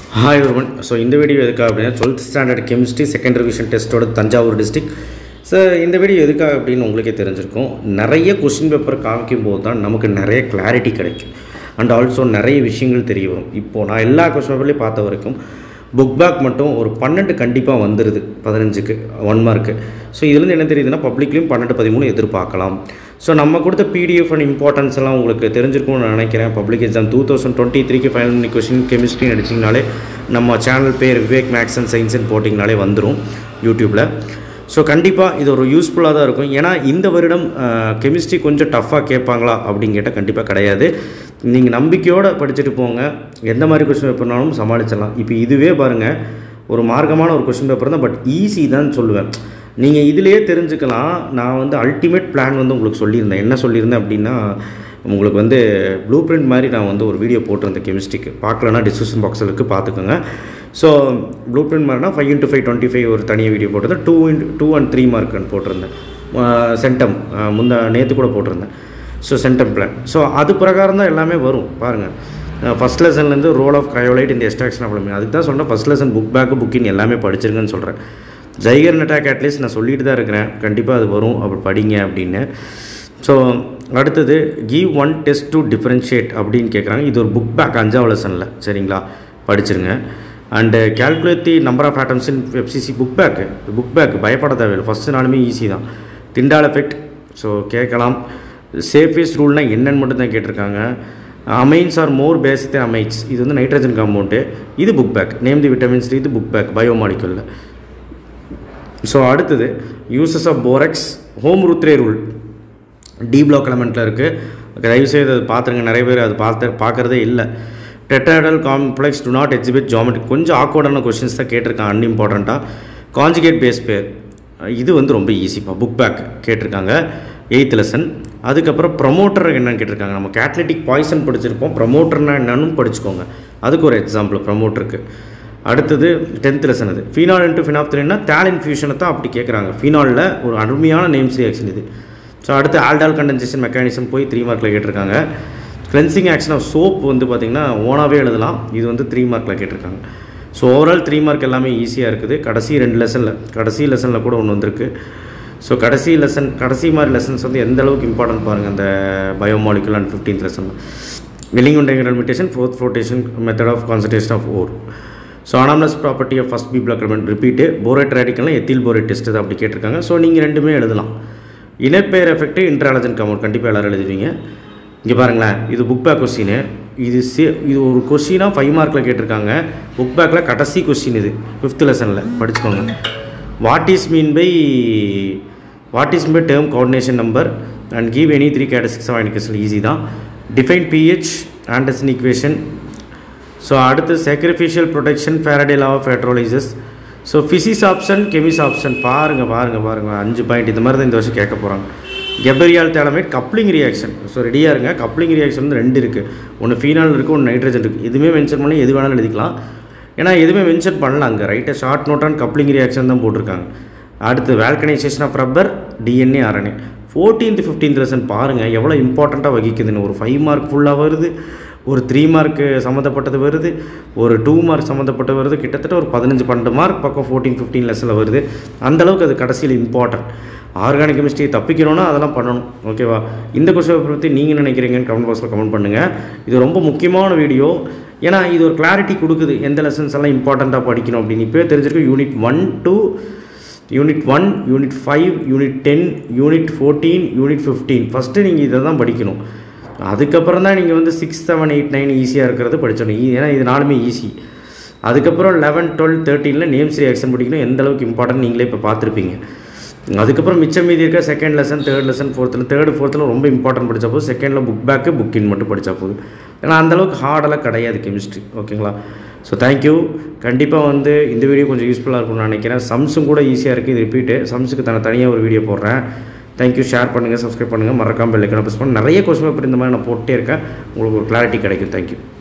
hi ஒருவன் so இந்த video எதுக்காக அப்படின்னா twelfth standard chemistry second revision டெஸ்ட்டோட தஞ்சாவூர் டிஸ்ட்ரிக்ட் சார் இந்த வீடியோ எதுக்காக அப்படின்னு உங்களுக்கே தெரிஞ்சிருக்கும் நிறைய கொஸ்டின் பேப்பர் காமிக்கும் போது தான் நமக்கு நிறைய கிளாரிட்டி கிடைக்கும் அண்ட் ஆல்சோ நிறைய விஷயங்கள் தெரிய வரும் இப்போது நான் எல்லா கொஸ்டின் பேப்பர்லேயும் பார்த்த வரைக்கும் புக் பேக் மட்டும் ஒரு பன்னெண்டு கண்டிப்பாக வந்துடுது பதினஞ்சுக்கு ஒன் மார்க்கு ஸோ இதுலேருந்து என்ன தெரியுதுன்னா பப்ளிக்லேயும் பன்னெண்டு பதிமூணு எதிர்பார்க்கலாம் ஸோ நம்ம கொடுத்த பிடிஎஃப் அண்ட் இம்பார்ட்டன்ஸ் எல்லாம் உங்களுக்கு தெரிஞ்சிருக்கும்னு நான் நினைக்கிறேன் public exam two thousand twenty த்ரீக்கு ஃபைனல் கொஸ்டின் கெமிஸ்ட்ரி அடிச்சிங்கனாலே நம்ம சேனல் பேர் விவேக் மேக்ஸ் அண்ட் சயின்ஸ்னு போட்டிங்கனாலே வந்துடும் யூடியூப்பில் ஸோ கண்டிப்பாக இது ஒரு யூஸ்ஃபுல்லாக தான் இருக்கும் ஏன்னா இந்த வருடம் கெமிஸ்ட்ரி கொஞ்சம் டஃப்பாக கேட்பாங்களா அப்படின்னு கேட்டால் கண்டிப்பாக கிடையாது நீங்கள் நம்பிக்கையோடு படிச்சுட்டு போங்க எந்த மாதிரி கொஸ்டின் பேப்பர்னாலும் சமாளிச்சிடலாம் இப்போ இதுவே பாருங்கள் ஒரு மார்க்கமான ஒரு கொஸ்டின் பேப்பர் தான் பட் ஈஸி தான் சொல்லுவேன் நீங்கள் இதிலேயே தெரிஞ்சுக்கலாம் நான் வந்து அல்டிமேட் பிளான் வந்து உங்களுக்கு சொல்லியிருந்தேன் என்ன சொல்லியிருந்தேன் அப்படின்னா உங்களுக்கு வந்து ப்ளூ பிரிண்ட் மாதிரி நான் வந்து ஒரு வீடியோ போட்டிருந்தேன் கெமிஸ்ட்ரிக்கு பார்க்கலன்னா டிஸ்கிரிப்ஷன் பாக்ஸில் இருக்குது பார்த்துக்கோங்க ஸோ ப்ளூ பிரிண்ட் மாதிரினா five into five twenty five ஒரு தனியாக வீடியோ போட்டிருந்தேன் two into two and three மார்க்குன்னு போட்டிருந்தேன் சென்டம் முந்த நேற்று கூட போட்டிருந்தேன் ஸோ சென்டம் பிளான் ஸோ அது பிரகாரம் தான் எல்லாமே வரும் பாருங்கள் ஃபஸ்ட் லெசன்லேருந்து ரோல் ஆஃப் க்ரையோலைட் இந்த எக்ஸ்ட்ராக்ஷன் ஆஃப் அதுக்கு தான் சொன்னேன் ஃபஸ்ட் லெசன் புக் பேக்கு புக்கின் எல்லாமே படிச்சிருங்கன்னு சொல்கிறேன் ஜைகர் நெட்டாக் அட்லீஸ்ட் நான் சொல்லிட்டு தான் இருக்கிறேன் கண்டிப்பாக அது வரும் அப்படி படிங்க அப்படின்னு ஸோ அடுத்தது give one test to differentiate அப்படின்னு கேட்குறாங்க இது ஒரு புக் பேக் அஞ்சாவது லெசனில் சரிங்களா படிச்சிருங்க and calculate the number of atoms in FCC book back book back பயப்பட தேவையில்லை ஃபஸ்ட்டு நாளுமே ஈஸி தான் திண்டால் எஃபெக்ட் ஸோ கேட்கலாம் சேஃபேஸ்ட் ரூல்னால் என்னென்னு மட்டும் தான் கேட்டிருக்காங்க amines are more basic amides இது வந்து நைட்ரஜன் காம்பவுண்டு இது book back name the vitamins இது புக் பேக் பயோமாலிக்குலில் ஸோ அடுத்தது uses of borax Hume Rothery rule d block எலமெண்ட்டில் இருக்குது தயவுசெய்து அது பார்த்துருங்க நிறைய பேர் அது பார்த்து பார்க்குறதே இல்லை tetrahedral complex do not exhibit geometry கொஞ்சம் ஆக்வர்டான கொஷின்ஸ் தான் கேட்டிருக்காங்க அன்இம்பார்ட்டண்ட்டாக காஞ்சிகேட் பேஸ் பேர் இது வந்து ரொம்ப ஈஸிப்பா புக் பேக் கேட்டிருக்காங்க எயித் லெசன் அதுக்கப்புறம் ப்ரமோட்டர் என்னன்னு கேட்டிருக்காங்க நம்ம கேட்லெட்டிக் பாய்சன் படிச்சிருப்போம் ப்ரமோட்டர்னா என்னன்னு படிச்சுக்கோங்க அதுக்கு ஒரு எக்ஸாம்பிள் ப்ரமோட்டருக்கு அடுத்தது டென்த் லெசன் அது ஃபீனால் இன்ட்டு ஃபினாப்திரின்னா தேல் இன்ஃபியூஷனை தான் அப்படி கேட்குறாங்க ஃபீனாலில் ஒரு அருமையான நேம்ஸ் ரியாக்ஷன் இது ஸோ அடுத்து ஆல்டால் கண்டென்சேஷன் மெக்கானிசம் போய் த்ரீ மார்க்கில் கேட்டிருக்காங்க கிளென்சிங் ஆக்ஷன் ஆஃப் சோப் வந்து பார்த்திங்கன்னா ஓனாகவே எழுதலாம் இது வந்து த்ரீ மார்க்கில் கேட்டிருக்காங்க ஸோ ஓவரால் த்ரீ மார்க் எல்லாமே ஈஸியாக இருக்குது கடைசி ரெண்டு லெசனில் கடைசி லெசனில் கூட ஒன்று வந்திருக்கு ஸோ கடைசி லெசன் கடைசி மாதிரி லெசன்ஸ் வந்து எந்த அளவுக்கு இம்பார்ட்டன்ட் பாருங்கள் அந்த பயோமாலிகுல் அண்ட் ஃபிஃப்டீன்த் லெசனில் வில்லிங் ஒன் டெலிமிட்டேஷன் froth flotation method of concentration of ore so anomalous property of first p block element repeat borate ரேடிக்கல்லாம் எத்தில் போரேட் டெஸ்ட் அப்படி கேட்டிருக்காங்க ஸோ நீங்கள் ரெண்டுமே எழுதலாம் இனப்பெயர் எஃபெக்ட் இன்ட்ராலஜன் கமௌண்ட் கண்டிப்பாக எல்லோரும் எழுதுவீங்க இங்கே பாருங்களேன் இது புக் பேக் கொஸ்டின் இது சே இது ஒரு கொஸ்டினாக ஃபைவ் மார்க்கில் கேட்டிருக்காங்க புக் பேக்கில் கடைசி கொஸ்டின் இது ஃபிஃப்த் லெசனில் படிச்சுக்கோங்க what is mean by what is by term coordination number and give any three கேட்டசிக்ஸ் ஆஃப் இண்டிகேஷன் ஈஸி தான் define pH Henderson equation so அடுத்து sacrificial protection Faraday law of hydrolysis so physics option கெமிஸ் option பாருங்கள் பாருங்கள் பாருங்கள் அஞ்சு point இந்த மாதிரி தான் இந்த வருஷம் கேட்க போகிறாங்க Gabriel phthalimide coupling reaction so ரெடியாக இருங்க கப்ளிங் ரியாக்ஷன் வந்து ரெண்டு இருக்குது ஒன்று ஃபீனால் இருக்குது ஒன்று நைட்ரஜன் இருக்குது எதுவுமே மென்ஷன் பண்ணி எது வேணாலும் எழுதிக்கலாம் ஏன்னா எதுவுமே மென்ஷன் பண்ணல அங்கே ரைட்டாக ஷார்ட் நோட்டான் கப்ளிங் ரியாக்ஷன் தான் போட்டிருக்காங்க அடுத்து vulcanisation of rubber DNA RNA fourteenth fifteenth lesson பாருங்கள் எவ்வளோ இம்பார்ட்டண்ட்டாக வகிக்குதுன்னு ஒரு ஃபைவ் மார்க் ஃபுல்லாக வருது ஒரு த்ரீ மார்க்கு சம்மந்தப்பட்டது வருது ஒரு டூ மார்க் சம்மந்தப்பட்டது வருது கிட்டத்தட்ட ஒரு பதினஞ்சு பன்னெண்டு மார்க் பக்கம் ஃபோர்டீன் ஃபிஃப்டீன் லெஸில் வருது அந்தளவுக்கு அது கடைசியில் இம்பார்ட்டன்ட் ஆர்கானிக் கெமிஸ்ட்ரி தப்பிக்கணும்னா அதெல்லாம் பண்ணணும் ஓகேவா இந்த கொஸ்டின் பற்றி நீங்கள் நினைக்கிறீங்கன்னு கமெண்ட் பாக்ஸில் கமெண்ட் பண்ணுங்கள் இது ரொம்ப முக்கியமான வீடியோ ஏன்னா இது ஒரு கிளாரிட்டி கொடுக்குது எந்த லெசன்ஸ் எல்லாம் இம்பார்ட்டண்ட்டாக படிக்கணும் அப்படின்னு இப்போயே தெரிஞ்சிருக்கு unit one two unit one unit five unit ten unit fourteen unit fifteen first நீங்கள் இதை தான் படிக்கணும் அதுக்கப்புறம் தான் நீங்கள் வந்து சிக்ஸ் செவன் எயிட் நைன் ஈஸியாக இருக்கிறது படிச்சிடணும் ஏன்னா இது நாலுமே ஈஸி அதுக்கப்புறம் லெவன் டுவெல் தேர்ட்டீனில் நேம்ஸ் ரியாக்ஷன் படிக்கணும் எந்த அளவுக்கு இம்பார்ட்டன்ட் நீங்களே இப்போ பார்த்துருப்பீங்க அதுக்கப்புறம் மிச்சம் மீதி இருக்க செகண்ட் லெசன் தேர்ட் லெசன் ஃபோர்த்தில் தேர்டு ஃபோர்த்தில் ரொம்ப இம்பார்ட்டன்ட் படித்தா போது செகண்டில் புக் பேக்கு புக்கின் மட்டும் படித்தா போதும் ஏன்னா அந்தளவுக்கு ஹார்டெல்லாம் கிடையாது கெமிஸ்ட்ரி ஓகேங்களா ஸோ தேங்க்யூ கண்டிப்பாக வந்து இந்த வீடியோ கொஞ்சம் யூஸ்ஃபுல்லாக இருக்கும்னு நான் நினைக்கிறேன் சம்ஸும் கூட ஈஸியாக இருக்குது இது ரிப்பீட்டு சம்ஸுக்கு தன தனியாக ஒரு வீடியோ போடுறேன் தேங்க்யூ ஷேர் பண்ணுங்கள் சப்ஸ்கிரைப் பண்ணுங்கள் மறக்காமல் பெல்லைக்கனை ப்ரெஸ் பண்ணி நிறைய கொஸ்டின் பேப்பர் இந்த மாதிரி நான் போட்டே இருக்கேன் உங்களுக்கு ஒரு கிளாரிட்டி கிடைக்கும் தேங்க்யூ